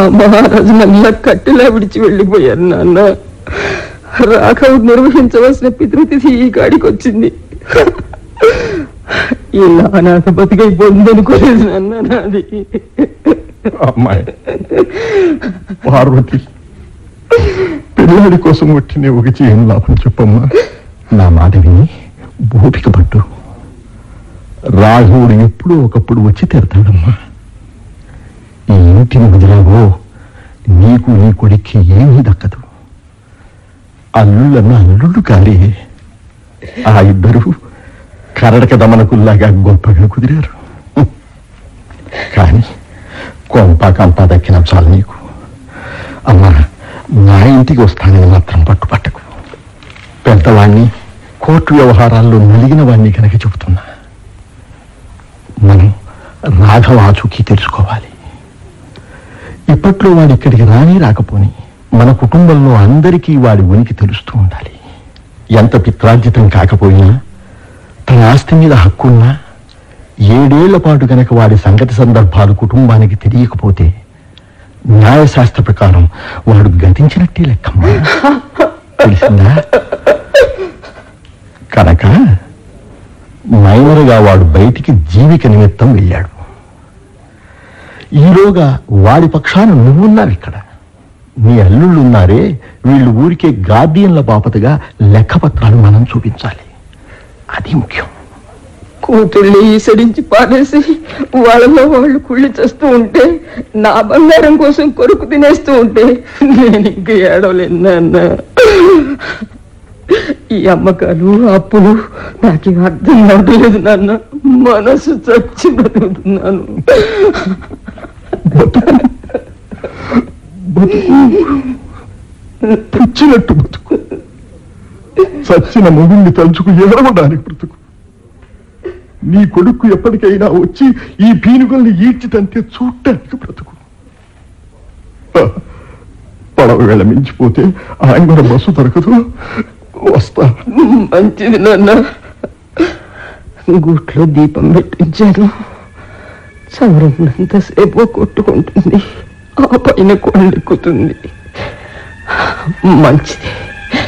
మహారాజు నల్ల కట్టెలా విడిచి వెళ్ళిపోయారు నాన్న రాఘవ్ నిర్వహించవలసిన పితృతిథి ఈ కాడికి వచ్చింది ఇలా నాకు బతికైపోయింది అనుకోలేదు నాన్న నాది అమ్మాయి పార్వతి పిల్లాడి కోసం వచ్చిన ఒక ఏం లాభం చెప్పమ్మా నా మాట విని ఓపిక పట్టు రాఘవుడు ఎప్పుడూ ఒకప్పుడు వచ్చి తీరతాడమ్మా ఈ ఇంటిని వదిలావో నీకు నీ కొడుక్కి ఏమీ దక్కదు అల్లుళ్ళన్న అల్లుళ్ళు కారే ఆ ఇద్దరు కరడక దమనకుల్లాగా గొప్పగా కుదిరారు కానీ కొంప కంప దక్కిన చాలు నీకు అమ్మా నా ఇంటికి వస్తానని మాత్రం పట్టుపట్టకు పెద్దవాణ్ణి కోర్టు వ్యవహారాల్లో నలిగిన వాణ్ణి కనుక చెబుతున్నా మనం రాఘవ ఆచూకీ తెలుసుకోవాలి ఇప్పట్లో వాడు ఇక్కడికి రాని రాకపోని మన కుటుంబంలో అందరికీ వాడి ఉనికి తెలుస్తూ ఉండాలి ఎంత పిత్రార్జితం కాకపోయినా తన ఆస్తి మీద హక్కున్నా ఏడేళ్ల పాటు గనక వాడి సంగతి సందర్భాలు కుటుంబానికి తెలియకపోతే న్యాయశాస్త్ర ప్రకారం వాడు గతించినట్టే లెక్కమ్మా తెలిసిందా కనుక మైనరుగా వాడు బయటికి జీవిక నిమిత్తం వెళ్ళాడు ఈలోగా వాడి పక్షాన నువ్వున్నావు ఇక్కడ నీ అల్లుళ్ళున్నారే వీళ్ళు ఊరికే గార్డియన్ల బాపతగా లెక్కపత్రాలు మనం చూపించాలి అది ముఖ్యం కూతుళ్ళి ఈసడించి పారేసి వాళ్ళలో వాళ్ళు కుళ్ళి చేస్తూ ఉంటే నా బంగారం కోసం కొరుకు తినేస్తూ ఉంటే నేను ఇంక ఏడవలేను నాన్న ఈ అమ్మకాలు అప్పులు నాకేం అర్థం కావట్లేదు నాన్న మనసు చచ్చి బతుకుతున్నాను బతుకు బతుకు పుచ్చినట్టు బతుకు చచ్చిన మొగుల్ని తలుచుకు ఏడవడానికి బ్రతుకు నీ కొడుకు ఎప్పటికైనా వచ్చి ఈ పీనుగల్ని ఈడ్చి తంతే చూడటానికి బ్రతుకు ఆ, పడవ వేళ మించిపోతే ఆయన బస్సు దొరకదు వస్తా మంచిది నాన్న గూట్లో దీపం పెట్టించాను చవరినంతసేపు కొట్టుకుంటుంది ఆ పైన కొండెక్కుతుంది మంచిది